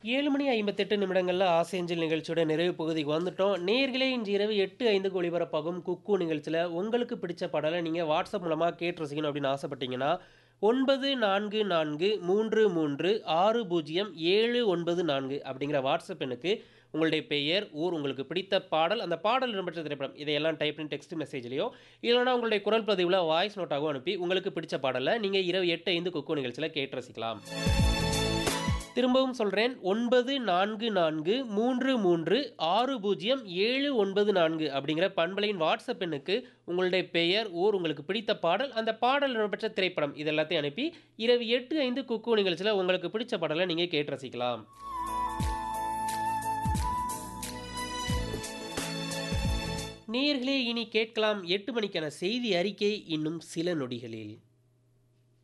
ஏழு மணி ஐம்பத்தெட்டு நிமிடங்களில் ஆசேஞ்சல் நிகழ்ச்சியோட நிறைவு பகுதிக்கு வந்துட்டோம் நேர்களே இன்று இரவு எட்டு ஐந்துக்கு ஒளிபரப்பாகும் குக்கு நிகழ்ச்சியில் உங்களுக்கு பிடிச்ச பாடலை நீங்கள் வாட்ஸ்அப் மூலமாக கேட்டு ரசிக்கணும் அப்படின்னு ஆசைப்பட்டீங்கன்னா ஒன்பது நான்கு நான்கு மூன்று மூன்று ஆறு பூஜ்ஜியம் ஏழு ஒன்பது நான்கு அப்படிங்கிற வாட்ஸ்அப் எண்ணுக்கு உங்களுடைய பெயர் ஊர் உங்களுக்கு பிடித்த பாடல் அந்த பாடல் இடம்பெற்ற திரைப்படம் இதையெல்லாம் டைப் பண்ணி டெக்ஸ்ட் மெசேஜ்லையோ இல்லைனா உங்களுடைய குரல் பதிவில் வாய்ஸ் நோட்டாகவும் அனுப்பி உங்களுக்கு பிடிச்ச பாடலை நீங்கள் இரவு எட்டு ஐந்து குக்கு நிகழ்ச்சியில் கேட்டு ரசிக்கலாம் திரும்பவும் சொல்கிறேன் ஒன்பது நான்கு நான்கு மூன்று மூன்று ஆறு பூஜ்ஜியம் ஏழு ஒன்பது நான்கு அப்படிங்கிற பண்பலையின் வாட்ஸ்அப் எண்ணுக்கு உங்களுடைய பெயர் ஊர் உங்களுக்கு பிடித்த பாடல் அந்த பாடல் இடம்பெற்ற திரைப்படம் இது எல்லாத்தையும் அனுப்பி இரவு எட்டு ஐந்து குக்கு நிகழ்ச்சியில் உங்களுக்கு பிடிச்ச பாடலை நீங்கள் கேட்டு ரசிக்கலாம் நேர்களே இனி கேட்கலாம் எட்டு மணிக்கான செய்தி அறிக்கை இன்னும் சில நொடிகளில்